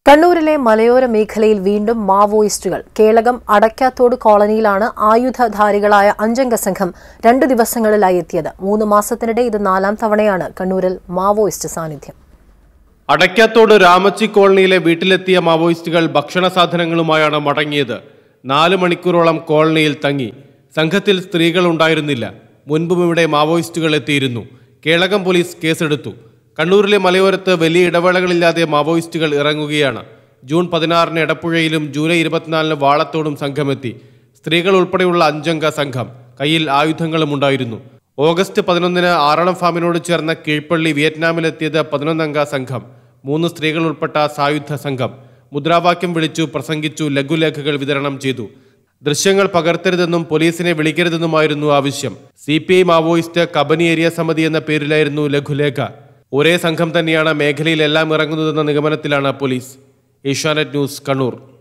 കണ്ണൂരിലെ മലയോര മേഖലയിൽ വീണ്ടും മാവോയിസ്റ്റുകൾ കേളകം അടയ്ക്കാത്തോട് കോളനിയിലാണ് ആയുധധാരികളായ അഞ്ചംഗ സംഘം രണ്ടു ദിവസങ്ങളിലായി എത്തിയത് മൂന്ന് മാസത്തിനിടെ ഇത് നാലാം തവണയാണ് കണ്ണൂരിൽ മാവോയിസ്റ്റ് സാന്നിധ്യം അടയ്ക്കാത്തോട് രാമച്ചി കോളനിയിലെ വീട്ടിലെത്തിയ മാവോയിസ്റ്റുകൾ ഭക്ഷണ സാധനങ്ങളുമായാണ് മടങ്ങിയത് നാല് മണിക്കൂറോളം കോളനിയിൽ തങ്ങി സംഘത്തിൽ സ്ത്രീകൾ ഉണ്ടായിരുന്നില്ല മുൻപും ഇവിടെ മാവോയിസ്റ്റുകൾ എത്തിയിരുന്നു കേളകം പോലീസ് കേസെടുത്തു കണ്ണൂരിലെ മലയോരത്ത് വലിയ ഇടവേളകളില്ലാതെ മാവോയിസ്റ്റുകൾ ഇറങ്ങുകയാണ് ജൂൺ പതിനാറിന് എടപ്പുഴയിലും ജൂലൈ ഇരുപത്തിനാലിന് വാളത്തോടും സംഘമെത്തി സ്ത്രീകൾ ഉൾപ്പെടെയുള്ള അഞ്ചംഗ സംഘം കയ്യിൽ ആയുധങ്ങളും ഉണ്ടായിരുന്നു ഓഗസ്റ്റ് പതിനൊന്നിന് ആറളം ഫാമിനോട് ചേർന്ന കീഴ്പള്ളി വിയറ്റ്നാമിലെത്തിയത് പതിനൊന്നംഗ സംഘം മൂന്ന് സ്ത്രീകൾ ഉൾപ്പെട്ട സായുധ സംഘം മുദ്രാവാക്യം വിളിച്ചു പ്രസംഗിച്ചു ലഘുലേഖകൾ വിതരണം ചെയ്തു ദൃശ്യങ്ങൾ പകർത്തരുതെന്നും പോലീസിനെ വിളിക്കരുതെന്നുമായിരുന്നു ആവശ്യം C P I Maoist Kabani area സമിതി എന്ന പേരിലായിരുന്നു ലഘുലേഖ ഒരേ സംഘം തന്നെയാണ് മേഖലയിലെല്ലാം ഇറങ്ങുന്നതെന്ന നിഗമനത്തിലാണ് പോലീസ് ഏഷ്യാനെറ്റ് ന്യൂസ് കണ്ണൂർ